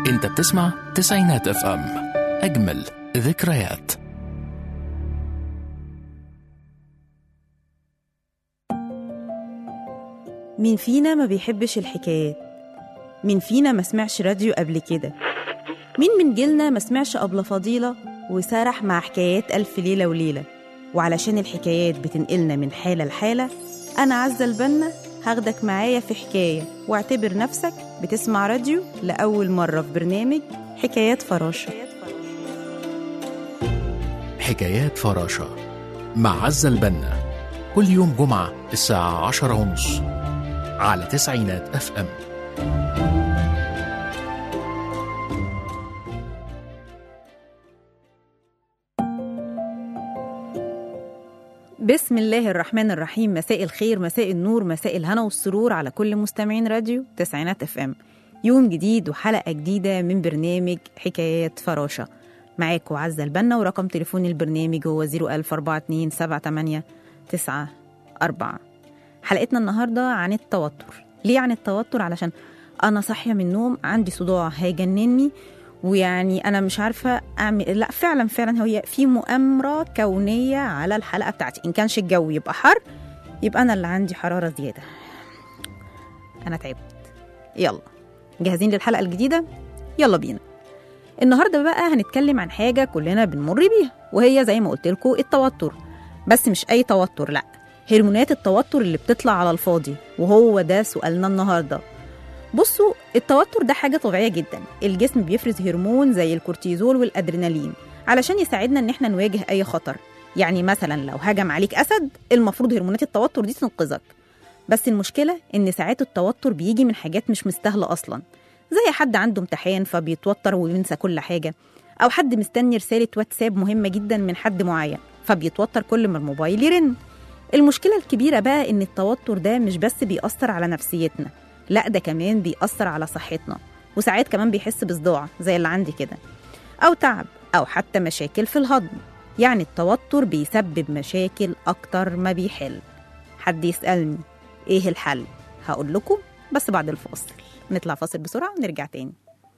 انت بتسمع تسعينات اف ام اجمل ذكريات مين فينا ما بيحبش الحكايات مين فينا ما سمعش راديو قبل كده مين من جيلنا ما سمعش أبلة فضيلة وسرح مع حكايات ألف ليلة وليلة وعلشان الحكايات بتنقلنا من حالة لحالة أنا عزة البنا هاخدك معايا في حكاية واعتبر نفسك بتسمع راديو لأول مرة في برنامج حكايات فراشة حكايات فراشة مع عزة البنا كل يوم جمعة الساعة عشرة ونص على تسعينات اف ام بسم الله الرحمن الرحيم مساء الخير مساء النور مساء الهنا والسرور على كل مستمعين راديو تسعينات اف ام يوم جديد وحلقة جديدة من برنامج حكايات فراشة معاكم عزة البنا ورقم تليفون البرنامج هو 01427 حلقتنا النهاردة عن التوتر ليه عن التوتر علشان أنا صاحية من النوم عندي صداع هيجنني ويعني أنا مش عارفة أعمل لا فعلا فعلا هي في مؤامرة كونية على الحلقة بتاعتي إن كانش الجو يبقى حر يبقى أنا اللي عندي حرارة زيادة أنا تعبت يلا جاهزين للحلقة الجديدة يلا بينا النهاردة بقى هنتكلم عن حاجة كلنا بنمر بيها وهي زي ما قلت لكم التوتر بس مش أي توتر لأ هرمونات التوتر اللي بتطلع على الفاضي وهو ده سؤالنا النهارده بصوا التوتر ده حاجة طبيعية جدا الجسم بيفرز هرمون زي الكورتيزول والأدرينالين علشان يساعدنا إن احنا نواجه أي خطر يعني مثلا لو هجم عليك أسد المفروض هرمونات التوتر دي تنقذك بس المشكلة إن ساعات التوتر بيجي من حاجات مش مستاهلة أصلا زي حد عنده امتحان فبيتوتر وينسى كل حاجة أو حد مستني رسالة واتساب مهمة جدا من حد معين فبيتوتر كل ما الموبايل يرن المشكلة الكبيرة بقى إن التوتر ده مش بس بيأثر على نفسيتنا لا ده كمان بيأثر على صحتنا وساعات كمان بيحس بصداع زي اللي عندي كده أو تعب أو حتى مشاكل في الهضم يعني التوتر بيسبب مشاكل أكتر ما بيحل حد يسألني إيه الحل؟ هقول لكم بس بعد الفاصل نطلع فاصل بسرعة ونرجع تاني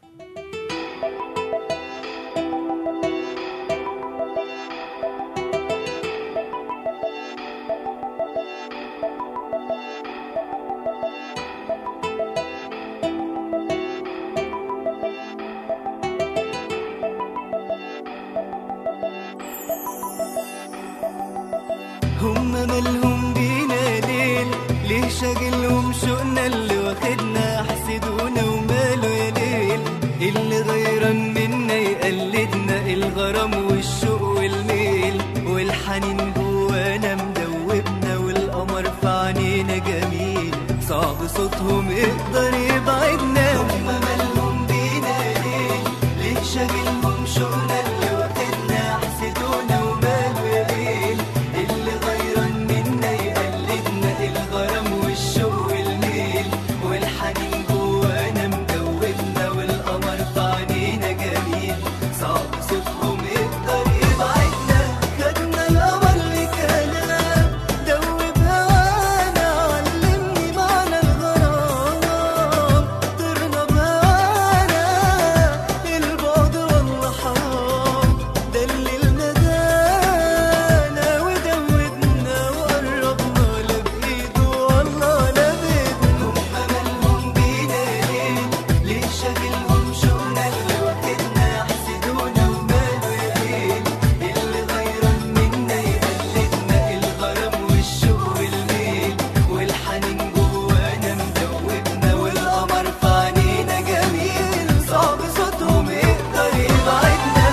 هم مالهم بينا ليل ليه شاغلهم شوقنا اللي واخدنا حسدونا وماله يا ليل اللي غيران منا يقلدنا الغرام والشوق والميل والحنين جوانا مدوبنا والقمر في عينينا جميل صعب صوتهم يقدر يبعدنا هم مالهم بينا ليل ليه شاغلهم شوقنا اللي واخدنا حسدونا وماله يا ليل اللي غيران منا يقلدنا الغرام والشوق والميل والحنين جوانا مدوبنا والقمر في عينينا جميل صعب صوتهم يقدر يبعدنا خدنا القمر لكلام دوب هوانا علمني معنى الغرام طرنا بهوانا البعد والله حرام دللنا دانا ودودنا وقربنا لا بإيده والله لا بإيدنا هم مالهم بينا ليه ليه شاغلهم شوقنا اللي واخدنا يحسدونا وماله يا ليل اللي غيران منا يقلدنا الغرام والشوق والميل والحنين جوانا مدوبنا والقمر في عينينا جميل صعب صوتهم يقدر يبعدنا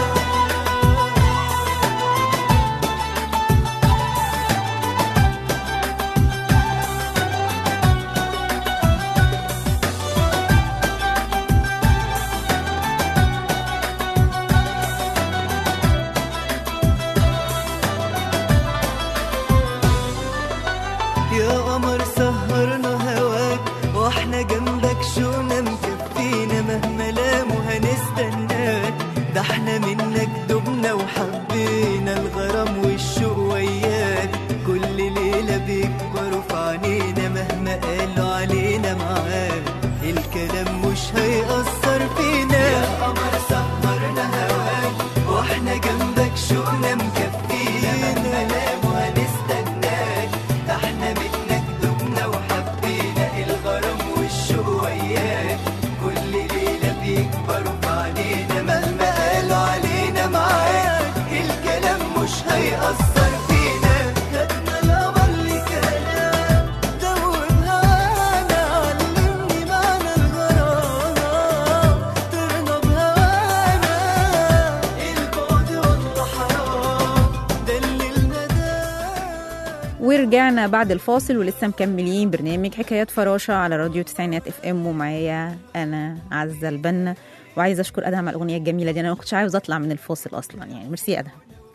يا قمر سهرنا هواك واحنا جنبك شوقنا مكفينا مهما لاموا هنستناك ده احنا منك دبنا وحبينا الغرام والشوق وياك كل ليلة بيكبروا في عينينا مهما قالوا علينا معاك الكلام مش هيأثر فينا يا ورجعنا بعد الفاصل ولسه مكملين برنامج حكايات فراشة على راديو تسعينات اف ام ومعايا انا عزة البنا وعايزة اشكر ادهم على الاغنية الجميلة دي انا ما كنتش عاوزة اطلع من الفاصل اصلا يعني ميرسي يا ادهم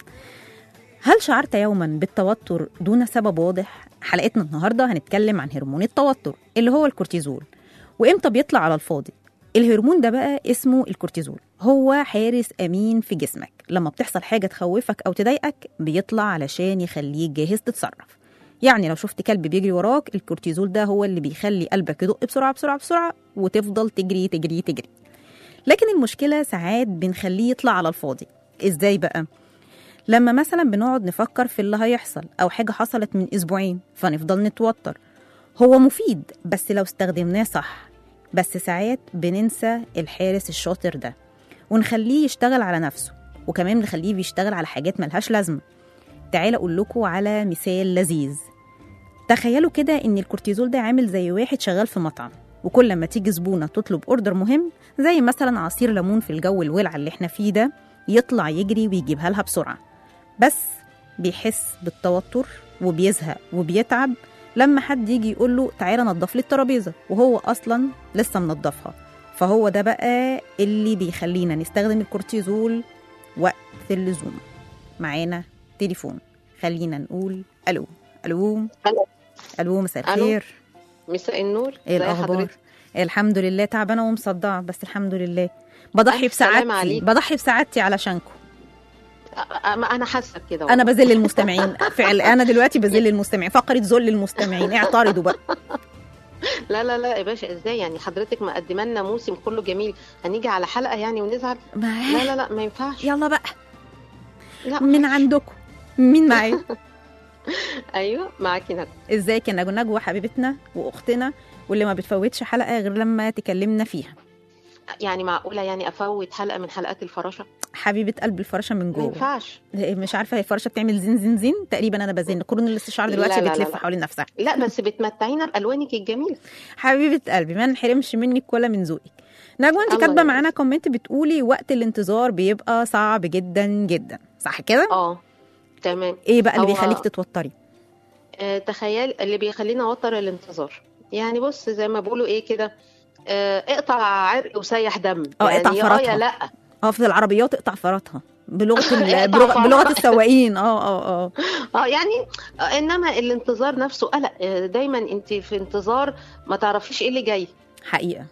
هل شعرت يوما بالتوتر دون سبب واضح؟ حلقتنا النهارده هنتكلم عن هرمون التوتر اللي هو الكورتيزول وامتى بيطلع على الفاضي الهرمون ده بقى اسمه الكورتيزول هو حارس امين في جسمك لما بتحصل حاجه تخوفك او تضايقك بيطلع علشان يخليك جاهز تتصرف يعني لو شفت كلب بيجري وراك الكورتيزول ده هو اللي بيخلي قلبك يدق بسرعه بسرعه بسرعه وتفضل تجري تجري تجري لكن المشكله ساعات بنخليه يطلع على الفاضي ازاي بقى لما مثلا بنقعد نفكر في اللي هيحصل او حاجه حصلت من اسبوعين فنفضل نتوتر هو مفيد بس لو استخدمناه صح بس ساعات بننسى الحارس الشاطر ده ونخليه يشتغل على نفسه وكمان نخليه بيشتغل على حاجات ملهاش لازمه تعال اقول لكم على مثال لذيذ تخيلوا كده ان الكورتيزول ده عامل زي واحد شغال في مطعم وكل ما تيجي زبونه تطلب اوردر مهم زي مثلا عصير ليمون في الجو الولع اللي احنا فيه ده يطلع يجري ويجيبها لها بسرعه بس بيحس بالتوتر وبيزهق وبيتعب لما حد يجي يقول له تعالى نضف لي الترابيزه وهو اصلا لسه منضفها فهو ده بقى اللي بيخلينا نستخدم الكورتيزول وقت اللزوم معانا تليفون خلينا نقول الو الو ألو. الو مساء ألو. الخير مساء النور ايه ازي الاخبار حضرتك؟ الحمد لله تعبانه ومصدعه بس الحمد لله بضحي ألف سلام بسعادتي عليك. بضحي بسعادتي علشانكم أ- أ- انا حاسه بكده انا والله. بذل المستمعين فعلا انا دلوقتي بذل المستمعين فقره ذل المستمعين اعترضوا بقى لا لا لا يا باشا ازاي يعني حضرتك مقدمه لنا موسم كله جميل هنيجي على حلقه يعني ونزعل لا ما لا لا ما ينفعش يلا بقى لا من عندكم مين معايا ايوه معاكي ندى ازيك يا نجوى نجوى حبيبتنا واختنا واللي ما بتفوتش حلقه غير لما تكلمنا فيها يعني معقوله يعني افوت حلقه من حلقات الفراشه حبيبه قلب الفرشه من ما جوه ينفعش مش عارفه هي الفرشه بتعمل زين زين زين تقريبا انا بزن قرون الاستشعار لا، دلوقتي لا، لا، بتلف لا. حوالين نفسها لا بس بتمتعينا بالوانك الجميله حبيبه قلبي ما نحرمش منك ولا من ذوقك نجوى انت الله كاتبه يبارك. معانا كومنت بتقولي وقت الانتظار بيبقى صعب جدا جدا صح كده اه تمام ايه بقى اللي هو- بيخليك تتوتري آه تخيل اللي بيخلينا اوتر الانتظار يعني بص زي ما بيقولوا ايه كده آه اقطع عرق وسيح دم اه، يعني اقطع يا فراتها. اه يا لا اه في العربيات اقطع فراتها بلغه ال- اقطع بلغه, فراتها. بلغة السواقين اه اه اه اه يعني آه، انما الانتظار نفسه قلق آه، دايما انت في انتظار ما تعرفيش ايه اللي جاي حقيقه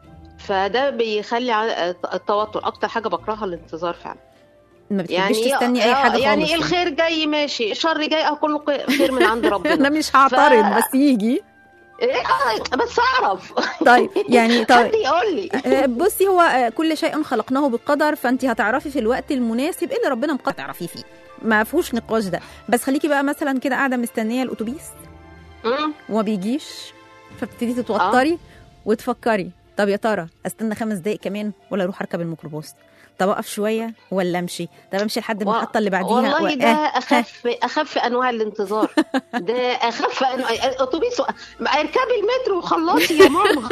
فده بيخلي ع- آه، التوتر اكتر حاجه بكرهها الانتظار فعلا ما بتحبيش يعني تستني اي آه، حاجه يعني خالص الخير جاي ماشي الشر جاي اه كله ق- خير من عند انا ربنا مش هعترض ف- بس يجي إيه، آه، بس اعرف طيب يعني طيب حد يقول لي آه، بصي هو آه، كل شيء خلقناه بقدر فانت هتعرفي في الوقت المناسب اللي ربنا مقدر تعرفيه فيه ما فيهوش نقاش ده بس خليكي بقى مثلا كده قاعده مستنيه الاتوبيس مم. وما بيجيش فبتبتدي تتوتري وتفكري طب يا ترى استنى خمس دقايق كمان ولا اروح اركب الميكروباص طب اقف شويه ولا امشي طب امشي لحد و- المحطه اللي بعديها والله و- ده آه، آه. اخف اخف انواع الانتظار ده اخف انواع اتوبيس و- اركبي المترو وخلصي يا ماما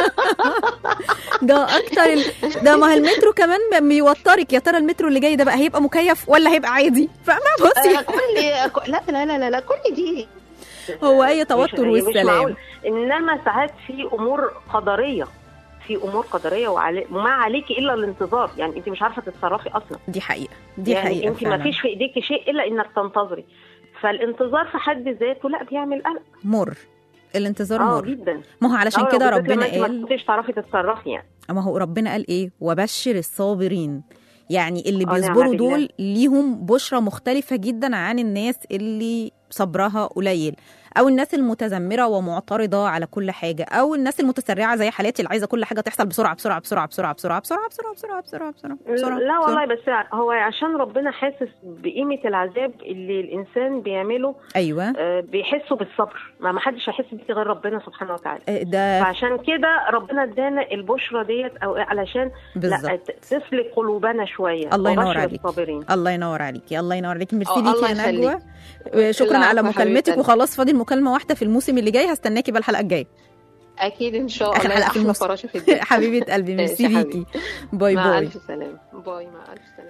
ده اكتر ال... ده ما هو المترو كمان بيوترك يا ترى المترو اللي جاي ده بقى هيبقى مكيف ولا هيبقى عادي فاهمه بصي آه، كل لا لا لا لا لا كل دي هو اي توتر مش- مش والسلام معقول. انما ساعات في امور قدريه في امور قدريه وعلي... وما عليكي الا الانتظار يعني انت مش عارفه تتصرفي اصلا دي حقيقه دي يعني حقيقه انت ما فعلا. فيش في ايديكي شيء الا انك تنتظري فالانتظار في حد ذاته لا بيعمل قلق مر الانتظار اه مر جدا ما هو علشان آه، كده وبالذات لما ربنا انت ما قال كنتيش تعرفي تتصرفي يعني ما هو ربنا قال ايه وبشر الصابرين يعني اللي آه، نعم بيصبروا بالله. دول ليهم بشرى مختلفة جدا عن الناس اللي صبرها قليل او الناس المتذمرة ومعترضة على كل حاجة او الناس المتسرعة زي حالاتي اللي عايزة كل حاجة تحصل بسرعة بسرعة بسرعة بسرعة بسرعة بسرعة بسرعة بسرعة بسرعة بسرعة بسرعة لا والله بسرعة. بس هو عشان ربنا حاسس بقيمة العذاب اللي الإنسان بيعمله ايوه آه، بيحسه بالصبر ما ما حدش هيحس بيه غير ربنا سبحانه وتعالى آه، ده فعشان كده ربنا ادانا البشرى ديت او علشان لا بالظبط ت- تسلك قلوبنا شويه الله ينور وبشر عليك. الصابرين الله ينور عليكي الله ينور عليكي ميرسي آه، ليكي الله يا نجوى يخليك. آه، شكرا لا، على عفوا مكالمتك حبيبتي. وخلاص فاضل مكالمة واحدة في الموسم اللي جاي هستناكي بقى الحلقة الجاية اكيد ان شاء آخر الله حلقة في احلى الموسم. فراشه في الدنيا حبيبه قلبي ميرسي ماشي يا ليكي باي مع باي الف سلامه باي مع الف سلامه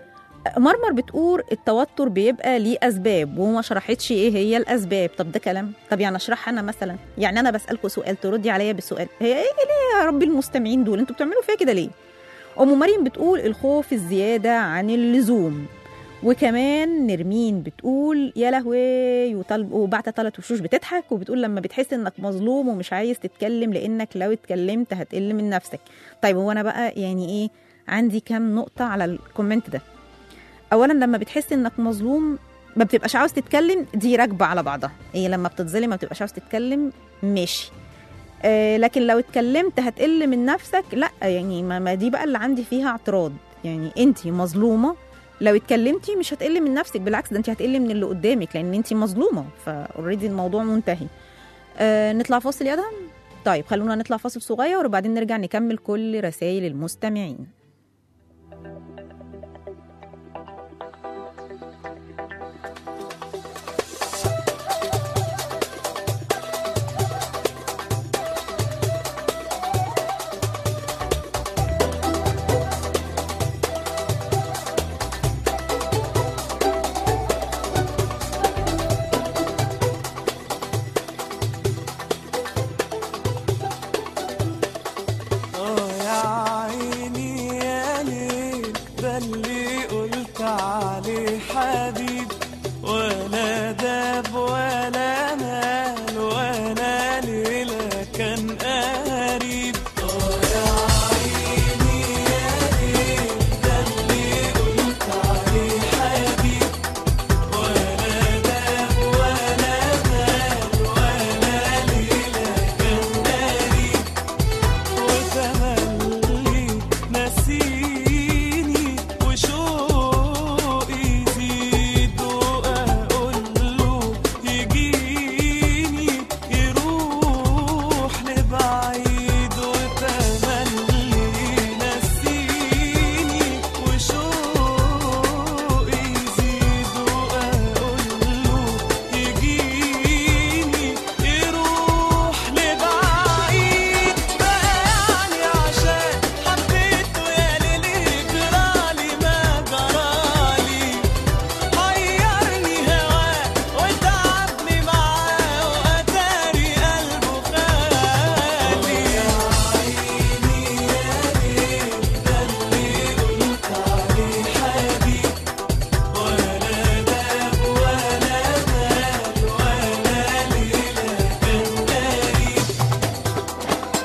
مرمر بتقول التوتر بيبقى ليه اسباب وما شرحتش ايه هي الاسباب طب ده كلام طب يعني اشرحها انا مثلا يعني انا بسالكوا سؤال تردي عليا بالسؤال هي ايه ليه يا رب المستمعين دول انتوا بتعملوا فيها كده ليه ام مريم بتقول الخوف الزياده عن اللزوم وكمان نرمين بتقول يا لهوي وطلب وبعت ثلاث وشوش بتضحك وبتقول لما بتحس انك مظلوم ومش عايز تتكلم لانك لو اتكلمت هتقل من نفسك طيب هو انا بقى يعني ايه عندي كام نقطه على الكومنت ده اولا لما بتحس انك مظلوم ما بتبقاش عاوز تتكلم دي راكبه على بعضها هي لما بتتظلم ما بتبقاش عاوز تتكلم ماشي آه لكن لو اتكلمت هتقل من نفسك لا يعني ما, ما دي بقى اللي عندي فيها اعتراض يعني انت مظلومه لو اتكلمتي مش هتقل من نفسك بالعكس ده انت هتقل من اللي قدامك لان انت مظلومه فاوريدي الموضوع منتهي آه نطلع فاصل يا ادهم طيب خلونا نطلع فاصل صغير وبعدين نرجع نكمل كل رسائل المستمعين اه يا عيني يا ليل ده اللي قلت عليه حبيب ولا داب ولا مال ولا ليلة كان قريب اه يا عيني يا ليل ده اللي قلت عليه حبيب ولا داب ولا مال ولا ليلة كان قريب وتملي نسيني وشوقي يزيد واقول له يجيني يروح لبعيد وتملي نسيني وشوقي يزيد واقول له يجيني يروح لبعيد بقى يعني عشان حبيته يا ليلي جرالي ما جرالي حيرني هواه وتعبني معاه وأتاري قلبه خالي يا عيني يا ليل ده اللي قلت عليه حبيب ولا داب ولا مال ولا ليلة كان قريب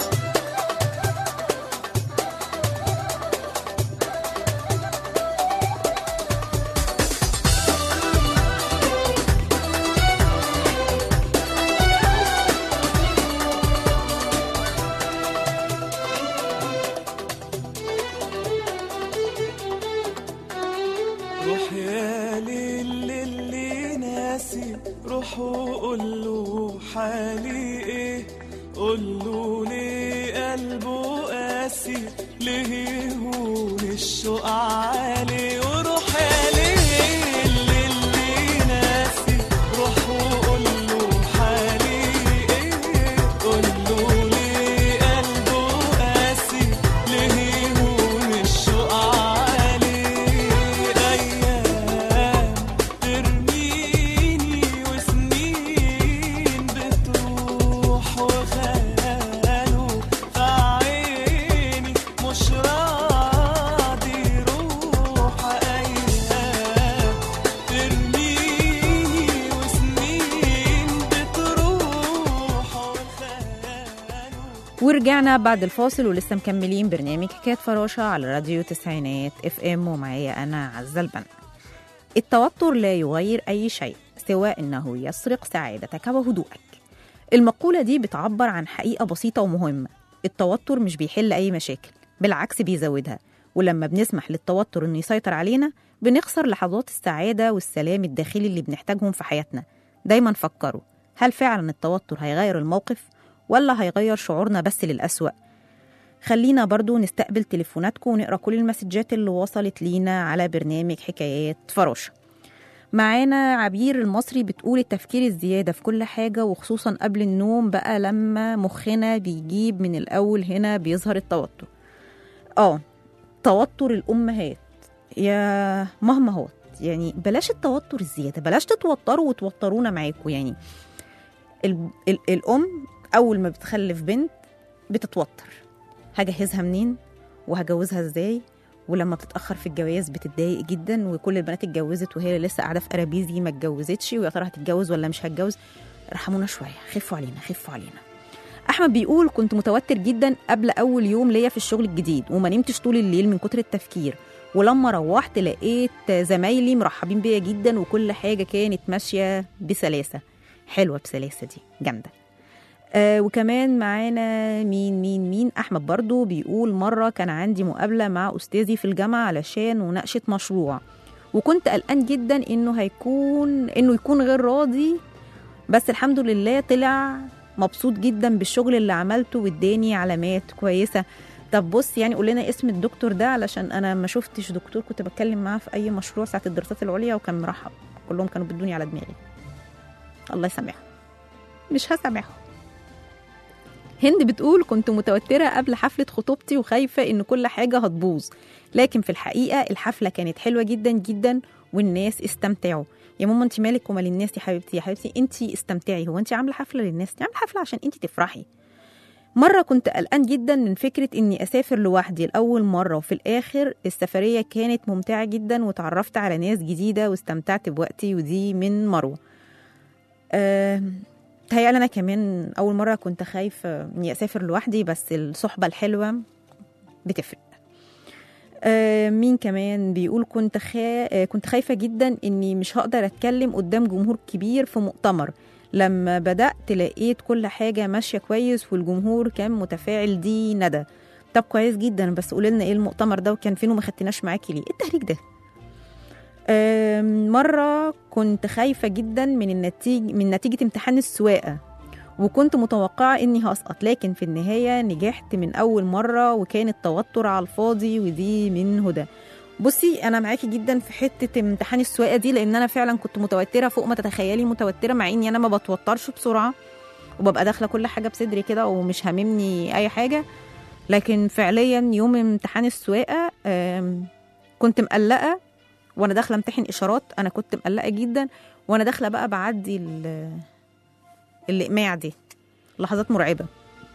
روح يا ليل اللي ناسي روح وقول له حالي ايه قول له ليه قلبه قاسي ليه هون الشوق عالي وروح يا ليل اللي ناسي روح وقول له حالي ايه قول له ليه قلبه قاسي ليه هون الشوق عالي ايام ترميني وسنين بتروح وخاله في عيني مش راضي يروح ايام ترميني وسنين بتروح وخاله ورجعنا بعد الفاصل ولسه مكملين برنامج حكاية فراشة على راديو تسعينات اف ام ومعايا أنا عزة البنا التوتر لا يغير أي شيء سوى أنه يسرق سعادتك وهدوءك المقولة دي بتعبر عن حقيقة بسيطة ومهمة التوتر مش بيحل أي مشاكل بالعكس بيزودها ولما بنسمح للتوتر إنه يسيطر علينا بنخسر لحظات السعادة والسلام الداخلي اللي بنحتاجهم في حياتنا دايما فكروا هل فعلا التوتر هيغير الموقف ولا هيغير شعورنا بس للأسوأ خلينا برضو نستقبل تليفوناتكم ونقرا كل المسجات اللي وصلت لينا على برنامج حكايات فراشة معانا عبير المصري بتقول التفكير الزيادة في كل حاجة وخصوصا قبل النوم بقى لما مخنا بيجيب من الأول هنا بيظهر التوتر اه توتر الأمهات يا مهما هو يعني بلاش التوتر الزياده بلاش تتوتروا وتوترونا معاكم يعني ال ال الام اول ما بتخلف بنت بتتوتر هجهزها منين وهجوزها ازاي ولما بتتاخر في الجواز بتتضايق جدا وكل البنات اتجوزت وهي لسه قاعده في ارابيزي ما اتجوزتش ويا ترى هتتجوز ولا مش هتتجوز ارحمونا شويه خفوا علينا خفوا علينا احمد بيقول كنت متوتر جدا قبل اول يوم ليا في الشغل الجديد وما نمتش طول الليل من كتر التفكير ولما روحت لقيت زمايلي مرحبين بيا جدا وكل حاجه كانت ماشيه بسلاسه حلوه بسلاسه دي جامده آه وكمان معانا مين مين مين احمد برضو بيقول مره كان عندي مقابله مع استاذي في الجامعه علشان مناقشه مشروع وكنت قلقان جدا انه هيكون انه يكون غير راضي بس الحمد لله طلع مبسوط جدا بالشغل اللي عملته واداني علامات كويسه طب بص يعني قول لنا اسم الدكتور ده علشان انا ما شفتش دكتور كنت بتكلم معاه في اي مشروع ساعه الدراسات العليا وكان مرحب كلهم كانوا بيدوني على دماغي الله يسامحهم مش هسامحهم هند بتقول كنت متوترة قبل حفلة خطوبتي وخايفة إن كل حاجة هتبوظ لكن في الحقيقة الحفلة كانت حلوة جدا جدا والناس استمتعوا يا ماما انت مالك ومال الناس يا حبيبتي يا حبيبتي انت استمتعي هو انت عامله حفله للناس انت عامله حفله عشان انت تفرحي مرة كنت قلقان جدا من فكرة إني أسافر لوحدي لأول مرة وفي الآخر السفرية كانت ممتعة جدا وتعرفت على ناس جديدة واستمتعت بوقتي ودي من مروة أه تهيألي أنا كمان أول مرة كنت خايفة إني أسافر لوحدي بس الصحبة الحلوة بتفرق آه، مين كمان بيقول كنت خا... آه، كنت خايفة جدا إني مش هقدر أتكلم قدام جمهور كبير في مؤتمر لما بدأت لقيت كل حاجة ماشية كويس والجمهور كان متفاعل دي ندى طب كويس جدا بس قولي لنا ايه المؤتمر ده وكان فين وما خدتناش معاكي ليه ايه التهريج ده آم، مرة كنت خايفة جدا من النتيجة من نتيجة امتحان السواقة وكنت متوقعة إني هسقط لكن في النهاية نجحت من أول مرة وكان التوتر على الفاضي ودي من هدى بصي أنا معاكي جدا في حتة امتحان السواقة دي لأن أنا فعلا كنت متوترة فوق ما تتخيلي متوترة مع إني أنا ما بتوترش بسرعة وببقى داخلة كل حاجة بصدري كده ومش هاممني أي حاجة لكن فعليا يوم امتحان السواقة آم، كنت مقلقة وانا داخله امتحن اشارات انا كنت مقلقه جدا وانا داخله بقى بعدي ال- الاقماع دي لحظات مرعبه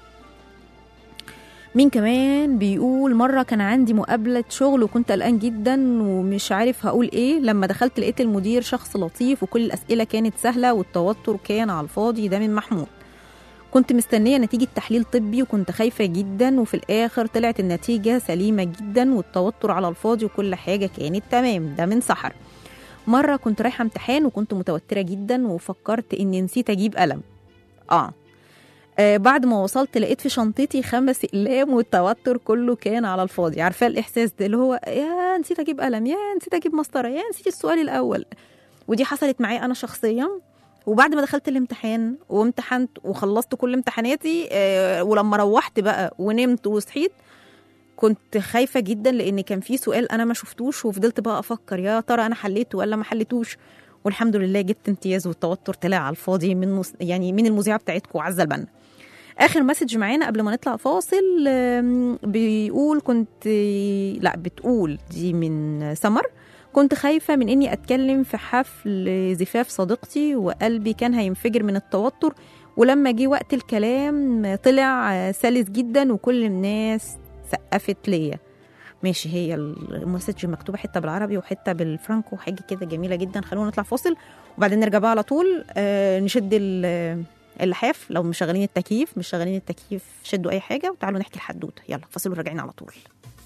مين كمان بيقول مرة كان عندي مقابلة شغل وكنت قلقان جدا ومش عارف هقول ايه لما دخلت لقيت المدير شخص لطيف وكل الأسئلة كانت سهلة والتوتر كان على الفاضي ده من محمود كنت مستنية نتيجة تحليل طبي وكنت خايفة جدا وفي الآخر طلعت النتيجة سليمة جدا والتوتر على الفاضي وكل حاجة كانت تمام ده من سحر مرة كنت رايحة امتحان وكنت متوترة جدا وفكرت إني نسيت أجيب قلم آه آه بعد ما وصلت لقيت في شنطتي خمس اقلام والتوتر كله كان على الفاضي عارفه الاحساس ده اللي هو يا نسيت اجيب قلم يا نسيت اجيب مسطره يا نسيت السؤال الاول ودي حصلت معايا انا شخصيا وبعد ما دخلت الامتحان وامتحنت وخلصت كل امتحاناتي آه ولما روحت بقى ونمت وصحيت كنت خايفة جدا لأن كان في سؤال أنا ما شفتوش وفضلت بقى أفكر يا ترى أنا حليته ولا ما حليتوش والحمد لله جبت امتياز والتوتر طلع على الفاضي من مس... يعني من المذيعة بتاعتكم عزة البنا اخر مسج معانا قبل ما نطلع فاصل آم، بيقول كنت لا بتقول دي من سمر كنت خايفة من إني أتكلم في حفل زفاف صديقتي وقلبي كان هينفجر من التوتر ولما جه وقت الكلام طلع آه، سلس جدا وكل الناس سقفت ليا ماشي هي المسج مكتوبة حتة بالعربي وحتة بالفرانكو حاجة كده جميلة جدا خلونا نطلع فاصل وبعدين نرجع بقى على طول آه، نشد ال- اللحاف لو مش شغالين التكييف مش شغالين التكييف شدوا أي حاجة وتعالوا نحكي الحدوتة يلا فاصل وراجعين على طول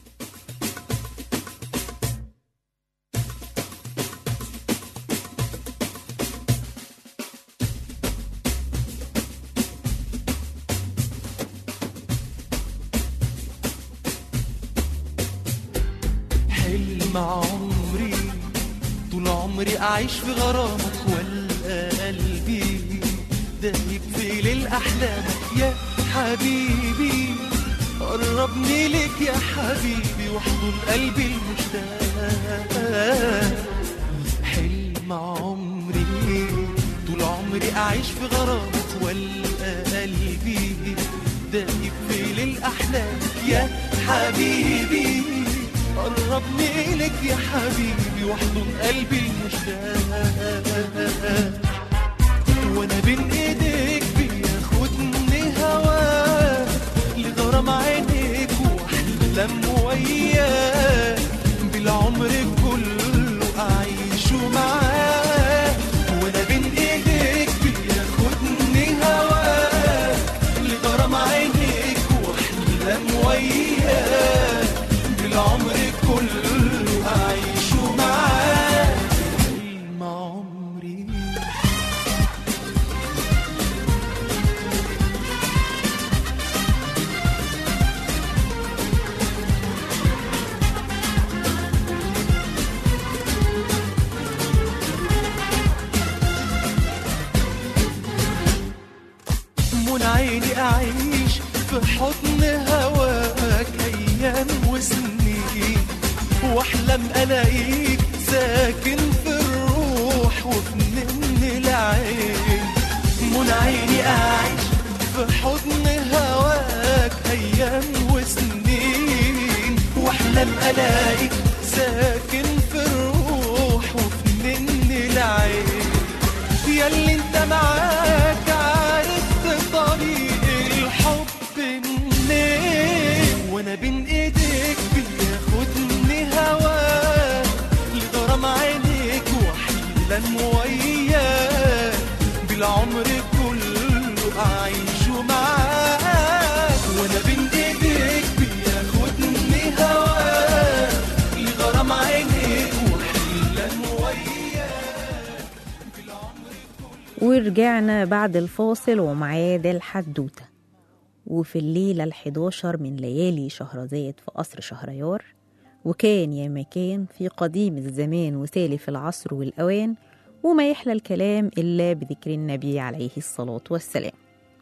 حلم عمري طول عمري أعيش في غرامك والقى قلبي دايب في ليل أحلامك يا حبيبي قربني لك يا حبيبي واحضن قلبي المشتاق حلم عمري طول عمري أعيش في غرامك والقى قلبي دايب في ليل أحلامك يا حبيبي قربني لك يا حبيبي واحضن قلبي المشتاق وانا بين ايديك بياخدني هواك لغرام عينيك واحلم وياك بالعمر كله اعيشه معاك وانا بين ايديك بياخدني هواك لغرام عينيك واحلم وياك بالعمر كله اعيشه معاك حلم عمري من عيني أعيش في حضن هواك أيام وسنين وأحلم ألاقيك ساكن في الروح وفي نن العين من عيني أعيش في حضن هواك أيام وسنين وأحلم ألاقيك ساكن في الروح وفي نن العين ياللي انت معاك عرفت طريق الحب منين وانا بين ايديك بياخدني هواك لغرام عينيك واحلم وياك بالعمر كله اعيشه معاك وانا بين ايديك بياخدني هواك لغرام عينيك واحلم وياك ورجعنا بعد الفاصل ومعاد الحدوتة وفي الليلة الحداشر من ليالي شهرزاد في قصر شهريار وكان يا مكان في قديم الزمان وسالف العصر والأوان وما يحلى الكلام إلا بذكر النبي عليه الصلاة والسلام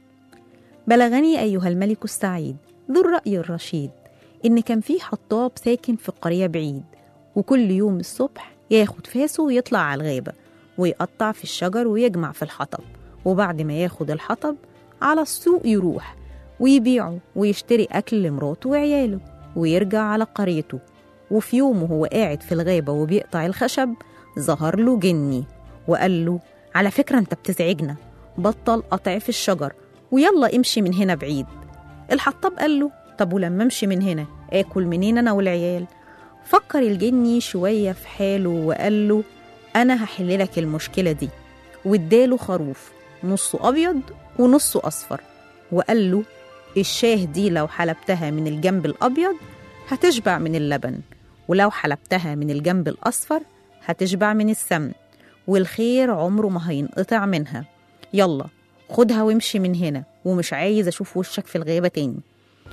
بلغني أيها الملك السعيد ذو الرأي الرشيد إن كان في حطاب ساكن في قرية بعيد وكل يوم الصبح ياخد فاسه ويطلع على الغابة ويقطع في الشجر ويجمع في الحطب وبعد ما ياخد الحطب على السوق يروح ويبيعه ويشتري أكل لمراته وعياله ويرجع على قريته وفي يوم وهو قاعد في الغابة وبيقطع الخشب ظهر له جني وقال له على فكرة انت بتزعجنا بطل قطع في الشجر ويلا امشي من هنا بعيد الحطاب قال له طب ولما امشي من هنا اكل منين انا والعيال فكر الجني شوية في حاله وقال له أنا هحللك المشكلة دي واداله خروف نصه أبيض ونصه أصفر وقال له الشاه دي لو حلبتها من الجنب الأبيض هتشبع من اللبن ولو حلبتها من الجنب الأصفر هتشبع من السمن والخير عمره ما هينقطع منها يلا خدها وامشي من هنا ومش عايز أشوف وشك في الغابة تاني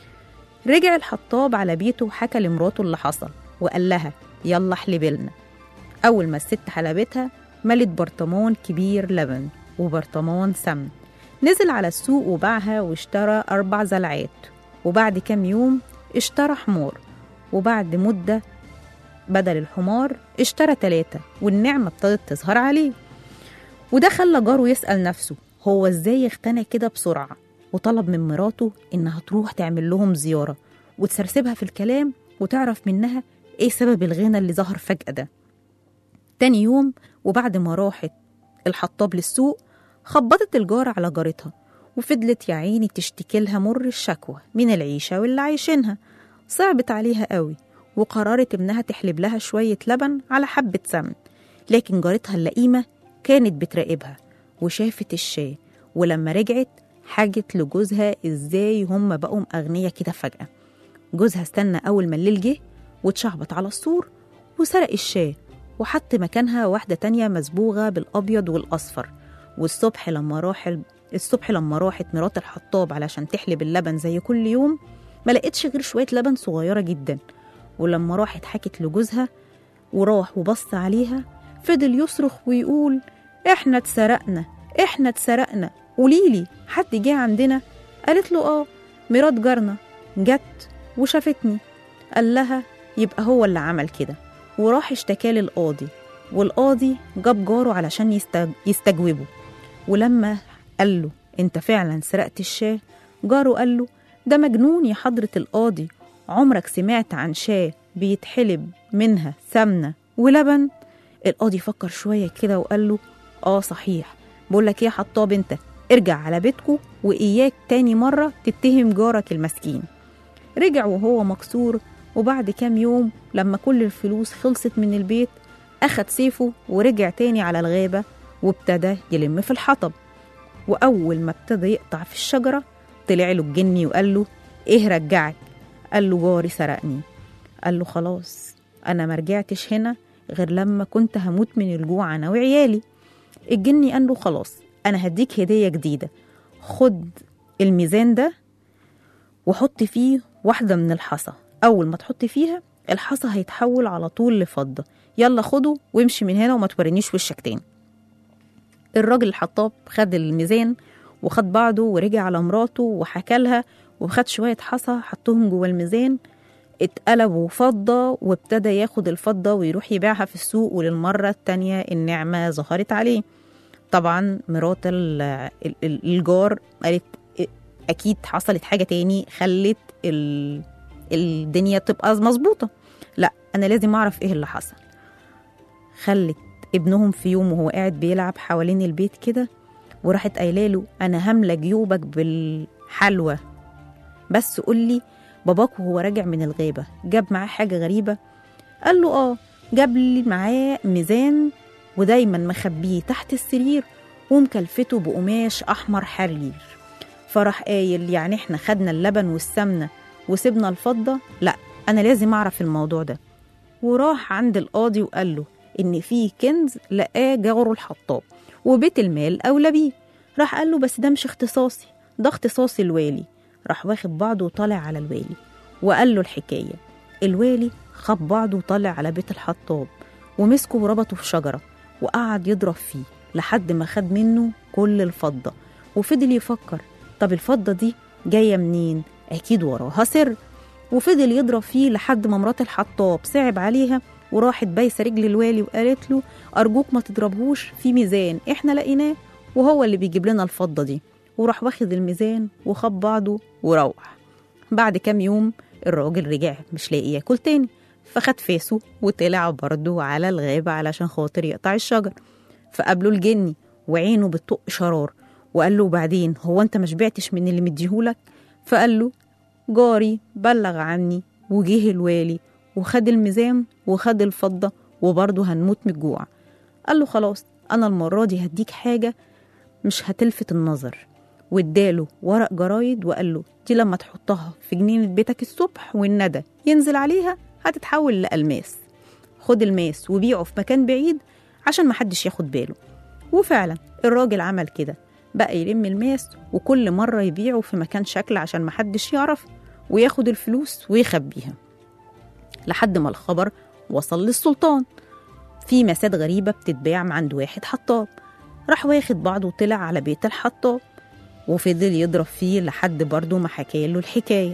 رجع الحطاب على بيته وحكى لمراته اللي حصل وقال لها يلا احلبي لنا أول ما الست حلبتها ملت برطمان كبير لبن وبرطمان سمن نزل على السوق وباعها واشترى أربع زلعات وبعد كام يوم اشترى حمار وبعد مدة بدل الحمار اشترى تلاتة والنعمة ابتدت تظهر عليه وده خلى جاره يسأل نفسه هو ازاي اغتنى كده بسرعة وطلب من مراته إنها تروح تعمل لهم زيارة وتسرسبها في الكلام وتعرف منها ايه سبب الغنى اللي ظهر فجأة ده تاني يوم وبعد ما راحت الحطاب للسوق خبطت الجارة على جارتها وفضلت يا عيني تشتكي لها مر الشكوى من العيشة واللي عايشينها صعبت عليها قوي وقررت إنها تحلب لها شوية لبن على حبة سمن لكن جارتها اللئيمة كانت بتراقبها وشافت الشاي ولما رجعت حاجت لجوزها ازاي هم بقوا أغنية كده فجأة جوزها استنى أول ما الليل جه واتشعبط على السور وسرق الشاي وحط مكانها واحدة تانية مصبوغة بالأبيض والأصفر والصبح لما راح الصبح لما راحت مرات الحطاب علشان تحلب اللبن زي كل يوم ما لقيتش غير شوية لبن صغيرة جدا ولما راحت حكت لجوزها وراح وبص عليها فضل يصرخ ويقول احنا اتسرقنا احنا اتسرقنا قوليلي حد جه عندنا قالت له اه مرات جارنا جت وشافتني قال لها يبقى هو اللي عمل كده وراح اشتكى للقاضي والقاضي جاب جاره علشان يستج... يستجوبه ولما قال له انت فعلا سرقت الشاه جاره قال له ده مجنون يا حضرة القاضي عمرك سمعت عن شاه بيتحلب منها سمنة ولبن القاضي فكر شوية كده وقال له اه صحيح بقول لك ايه يا حطاب انت ارجع على بيتكو واياك تاني مرة تتهم جارك المسكين رجع وهو مكسور وبعد كام يوم لما كل الفلوس خلصت من البيت أخد سيفه ورجع تاني على الغابة وابتدى يلم في الحطب وأول ما ابتدى يقطع في الشجرة طلع له الجني وقال له إيه رجعك؟ قال له جاري سرقني قال له خلاص أنا ما رجعتش هنا غير لما كنت هموت من الجوع أنا وعيالي الجني قال له خلاص أنا هديك هدية جديدة خد الميزان ده وحط فيه واحدة من الحصى أول ما تحط فيها الحصى هيتحول على طول لفضة يلا خده وامشي من هنا وما تورينيش وشك تاني الراجل الحطاب خد الميزان وخد بعضه ورجع على مراته وحكى لها وخد شوية حصى حطهم جوه الميزان اتقلبوا فضة وابتدى ياخد الفضة ويروح يبيعها في السوق وللمرة التانية النعمة ظهرت عليه طبعا مرات ال- ال- ال- الجار قالت أكيد حصلت حاجة تاني خلت ال- الدنيا تبقى مظبوطة لا أنا لازم أعرف إيه اللي حصل خلت ابنهم في يوم وهو قاعد بيلعب حوالين البيت كده وراحت قايله له انا هملى جيوبك بالحلوى بس قول لي باباك وهو راجع من الغابه جاب معاه حاجه غريبه قال له اه جاب لي معاه ميزان ودايما مخبيه تحت السرير ومكلفته بقماش احمر حرير فراح قايل يعني احنا خدنا اللبن والسمنه وسيبنا الفضه لا انا لازم اعرف الموضوع ده وراح عند القاضي وقال له إن في كنز لقاه جاره الحطاب وبيت المال أولى بيه راح قال له بس ده مش اختصاصي ده اختصاص الوالي راح واخد بعضه وطالع على الوالي وقال له الحكاية الوالي خد بعضه وطلع على بيت الحطاب ومسكه وربطه في شجرة وقعد يضرب فيه لحد ما خد منه كل الفضة وفضل يفكر طب الفضة دي جاية منين؟ أكيد وراها سر وفضل يضرب فيه لحد ما مرات الحطاب صعب عليها وراحت بايسه رجل الوالي وقالت له ارجوك ما تضربهوش في ميزان احنا لقيناه وهو اللي بيجيب لنا الفضه دي وراح واخد الميزان وخد بعضه وروح بعد كام يوم الراجل رجع مش لاقي ياكل تاني فخد فاسه وطلع برضه على الغابة علشان خاطر يقطع الشجر فقابله الجني وعينه بتطق شرار وقال له بعدين هو انت ما شبعتش من اللي مديهولك فقال له جاري بلغ عني وجه الوالي وخد الميزان وخد الفضة وبرضه هنموت من الجوع قال له خلاص أنا المرة دي هديك حاجة مش هتلفت النظر واداله ورق جرايد وقال له دي لما تحطها في جنينة بيتك الصبح والندى ينزل عليها هتتحول لألماس خد الماس وبيعه في مكان بعيد عشان محدش ياخد باله وفعلا الراجل عمل كده بقى يلم الماس وكل مرة يبيعه في مكان شكل عشان محدش يعرف وياخد الفلوس ويخبيها لحد ما الخبر وصل للسلطان في مسات غريبة بتتباع عند واحد حطاب راح واخد بعضه وطلع على بيت الحطاب وفضل يضرب فيه لحد برضه ما حكاله الحكاية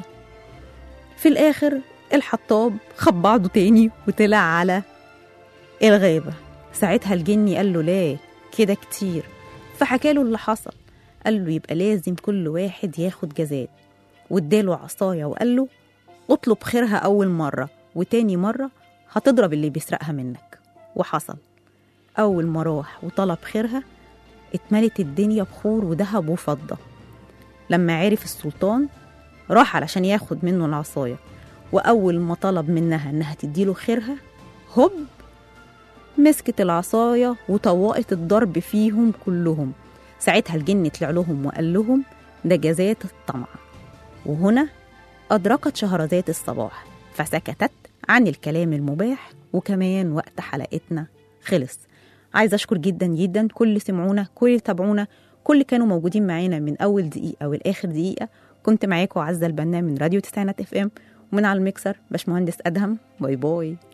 في الآخر الحطاب خد بعضه تاني وطلع على الغابة ساعتها الجني قال له لا كده كتير فحكاله اللي حصل قال له يبقى لازم كل واحد ياخد جزاء واداله عصاية وقال له اطلب خيرها أول مرة وتاني مرة هتضرب اللي بيسرقها منك وحصل أول ما راح وطلب خيرها اتملت الدنيا بخور وذهب وفضة لما عرف السلطان راح علشان ياخد منه العصاية وأول ما طلب منها إنها تديله خيرها هوب مسكت العصاية وطوقت الضرب فيهم كلهم ساعتها الجن طلع لهم وقال لهم ده جزاة الطمع وهنا أدركت شهرزاد الصباح فسكتت عن الكلام المباح وكمان وقت حلقتنا خلص عايزة أشكر جدا جدا كل اللي سمعونا كل اللي تابعونا كل اللي كانوا موجودين معانا من أول دقيقة والآخر دقيقة كنت معاكم عزة البنا من راديو تسعينات اف ام ومن على الميكسر باشمهندس أدهم باي باي